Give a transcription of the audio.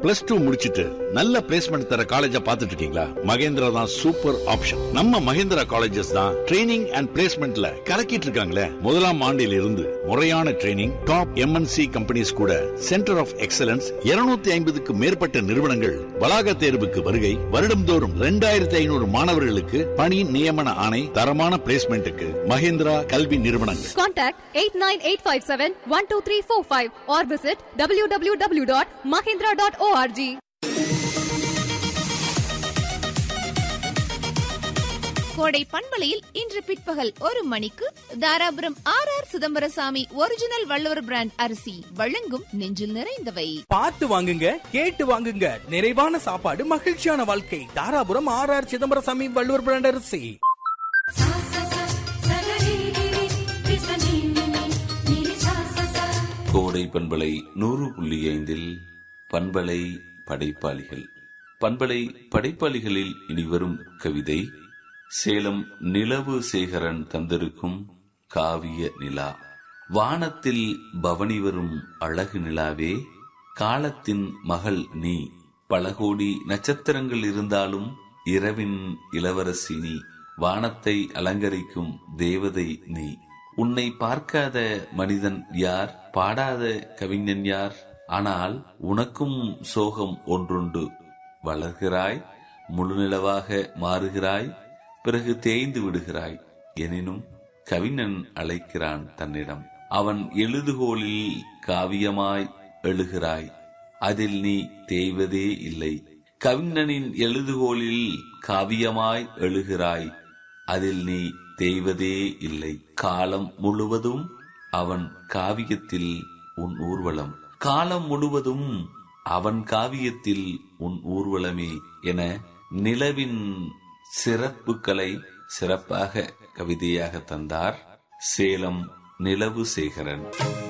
Plus two முடிச்சிட்டு நல்ல placement தர காலேஜா பார்த்துட்டு இருக்கீங்களா மகேந்திரா தான் சூப்பர் ஆப்ஷன் நம்ம மகேந்திரா காலேஜஸ் தான் ட்ரைனிங் அண்ட் பிளேஸ்மெண்ட்ல கலக்கிட்டு இருக்காங்களே முதலாம் ஆண்டில் இருந்து முறையான ட்ரைனிங் டாப் எம்என்சி கம்பெனிஸ் கூட சென்டர் ஆஃப் எக்ஸலன்ஸ் 250 ஐம்பதுக்கு மேற்பட்ட நிறுவனங்கள் வளாக தேர்வுக்கு வருகை வருடம்தோறும் ரெண்டாயிரத்தி ஐநூறு மாணவர்களுக்கு பணி நியமன ஆணை தரமான பிளேஸ்மெண்ட்டுக்கு மகேந்திரா கல்வி நிறுவனங்கள் Contact 89857-12345 or visit www.mahindra.org. கோடை பண்பலையில் இன்று பிற்பகல் ஒரு மணிக்கு Dharapuram R R Chidambarasamy original Valluvar brand அரிசி வழங்கும் நெஞ்சில் நிறைந்தவை பார்த்து வாங்குங்க கேட்டு வாங்குங்க நிறைவான சாப்பாடு மகிழ்ச்சியான வாழ்க்கை Dharapuram R R Chidambarasamy Valluvar brand அரிசி सा सा सा सगरिगिरि विसनिनिनि निरि सा सा सा கோடை பண்பலை நூறு புள்ளி ஐந்தில் பண்பலை படைப்பாளிகள் பண்பலை படைப்பாளிகளில் இனிவரும் கவிதை சேலம் நிலவு சேகரன் தந்திருக்கும் காவிய நிலா வானத்தில் பவனி வரும் அழகு நிலாவே காலத்தின் மகள் நீ பல கோடி நட்சத்திரங்கள் இருந்தாலும் இரவின் இளவரசி நீ வானத்தை அலங்கரிக்கும் தேவதை நீ உன்னை பார்க்காத மனிதன் யார் பாடாத கவிஞன் யார் ஆனால் உனக்கும் சோகம் ஒன்றுண்டு வளர்கிறாய் முழுநிலவாக மாறுகிறாய் பிறகு தேய்ந்து விடுகிறாய் எனினும் கவிஞன் அழைக்கிறான் தன்னிடம் அவன் எழுதுகோலில் காவியமாய் எழுகிறாய் அதில் நீ தேய்வதே இல்லை கவிஞனின் எழுதுகோலில் காவியமாய் எழுகிறாய் அதில் நீ தேய்வதே இல்லை காலம் முழுவதும் அவன் காவியத்தில் உன் ஊர்வலம் காலம் முழுவதும் அவன் காவியத்தில் உன் ஊர்வலமே என நிலவின் சிறப்புகளை சிறப்பாக கவிதையாக தந்தார் சேலம் நிலவு சேகரன்